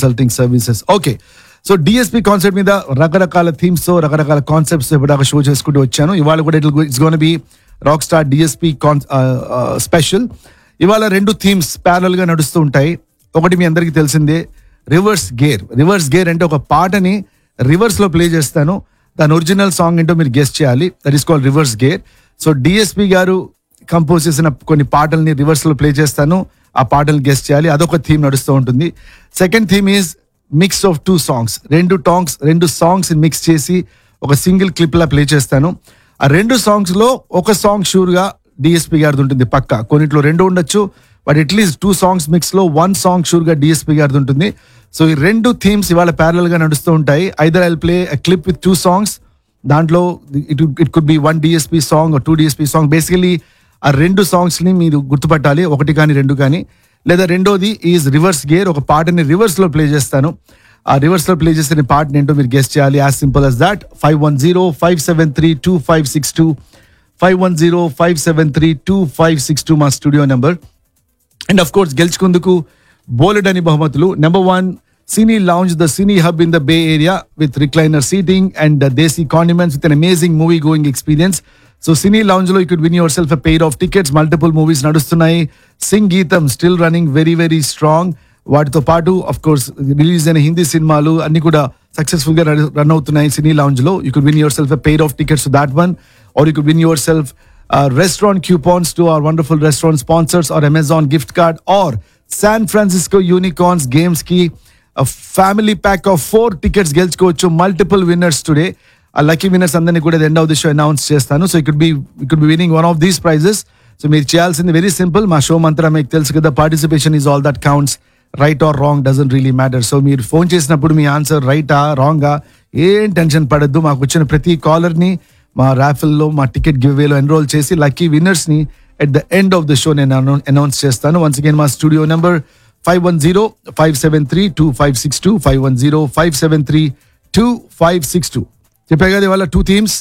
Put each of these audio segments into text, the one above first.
consulting services okay so DSP concept మీద రకరకాల themes తో రకరకాల కాన్సెప్ట్స్ ఇప్పటిదాకా షో చేసుకుంటూ వచ్చాను ఇవాళ కూడా it's gonna be rock star DSP con special ఇవాళ రెండు థీమ్స్ ప్యారల్ గా నడుస్తూ ఉంటాయి ఒకటి మీ అందరికీ తెలిసిందే రివర్స్ గేర్ రివర్స్ గేర్ అంటే ఒక పాటని రివర్స్ లో ప్లే చేస్తాను దాని ఒరిజినల్ సాంగ్ ఏంటో మీరు గెస్ట్ చేయాలి that is call reverse gear so DSP garu compose చేసిన కొన్ని పాటల్ని రివర్స్ లో ప్లే చేస్తాను ఆ పాటలు గెస్ట్ చేయాలి అదొక థీమ్ నడుస్తూ ఉంటుంది second theme is mix of two songs రెండు టాంగ్స్ రెండు సాంగ్స్ మిక్స్ చేసి ఒక సింగిల్ క్లిప్ లా ప్లే చేస్తాను ఆ రెండు సాంగ్స్ లో ఒక సాంగ్ షూర్ గా డిఎస్పి గారిది ఉంటుంది పక్క కొన్నిట్లో రెండు ఉండొచ్చు but at least two songs mix లో వన్ సాంగ్ షూర్ గా డిఎస్పి గారిది ఉంటుంది సో ఈ రెండు థీమ్స్ ఇవాళ ప్యారల్ గా నడుస్తూ ఉంటాయి either I play clip with two songs దాంట్లో it it could be one DSP song two DSP song basically ఆ రెండు సాంగ్స్ ని మీరు గుర్తుపట్టాలి ఒకటి కానీ రెండు కానీ లేదా రెండోది ఈజ్ రివర్స్ గేర్ ఒక పాటని రివర్స్ లో ప్లే చేస్తాను ఆ రివర్స్ లో ప్లే చేసిన పాటని ఏంటో మీరు గెస్ట్ చేయాలి as simple as that five one zero five seven three two five six two five one zero five seven three two five six two మా studio number and of course గెలుచుకుందుకు బోలెడ్ అని బహుమతులు number one cine lounge the cine hub in the bay area with recliner seating and desi condiments with an amazing movie going experience so cine lounge లో you could win your self pair of tickets multiple movies నడుస్తున్నాయి సింగ్ గీతం still running very very strong వాటితో పాటు of course release అయిన హిందీ సినిమాలు అన్ని కూడా సక్సెస్ఫుల్ గా రన్ అవుతున్నాయి సినీ లాంజ్ లో you could win your self pair of tickets that one or you could win your self uh, restaurant coupons to our wonderful restaurant sponsors or Amazon gift card or San Francisco Unicorns games ki a family pack of four tickets గెలుచుకోవచ్చు multiple winners today ఆ lucky winners అందరినీ కూడా end of the show announce చేస్తాను so it be it be winning one of these prizes so మీరు చేయాల్సింది very simple మా show మంత్రం మీకు తెలుసు కదా participation is all that counts right or wrong doesn't really matter so మీరు phone చేసినప్పుడు మీ ఆన్సర్ రైటా రాంగా ఏం టెన్షన్ పడద్దు మాకు వచ్చిన ప్రతి కాలర్ని మా రాఫిల్లో మా టికెట్ గివ్వేలో ఎన్రోల్ చేసి లక్కీ విన్నర్స్ ని at the end of the show నేను అనౌన్స్ చేస్తాను వన్స్ అగైన్ మా studio number five one zero five seven three two five six two five one zero five seven three two five six two చెప్పా కదా ఇవాళ two themes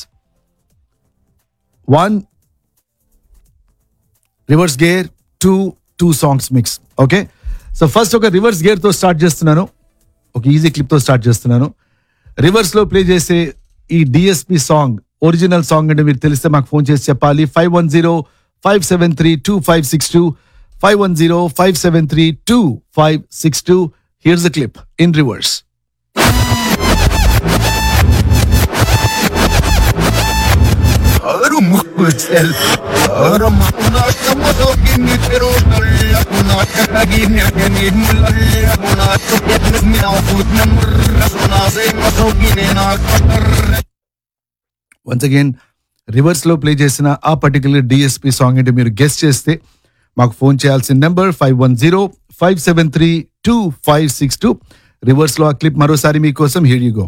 one reverse gear two two songs mix okay so first ఒక reverse gear తో start చేస్తున్నాను ఒక easy clip తో start చేస్తున్నాను reverse లో ప్లే చేసే ఈ డిఎస్పి సాంగ్ ఒరిజినల్ సాంగ్ అంటే మీరు తెలిస్తే మాకు ఫోన్ చేసి చెప్పాలి five one zero five seven three two five six two five one zero five seven three two five six two here's the clip in reverse Aro muhtel, aro mauna kamato gini pero talla kuna kakagini gini mulalla kuna tukit nagmi na food na murra suna say maso gini na katarra once again reverse లో play చేసిన ఆ particular DSP song అంటే మీరు guest చేస్తే మాకు phone చేయాల్సిన number five one zero five seven three two five six two reverse లో ఆ క్లిప్ మరోసారి మీకోసం here you go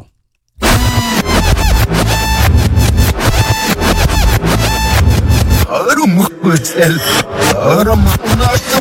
aro muhtel, aro mauna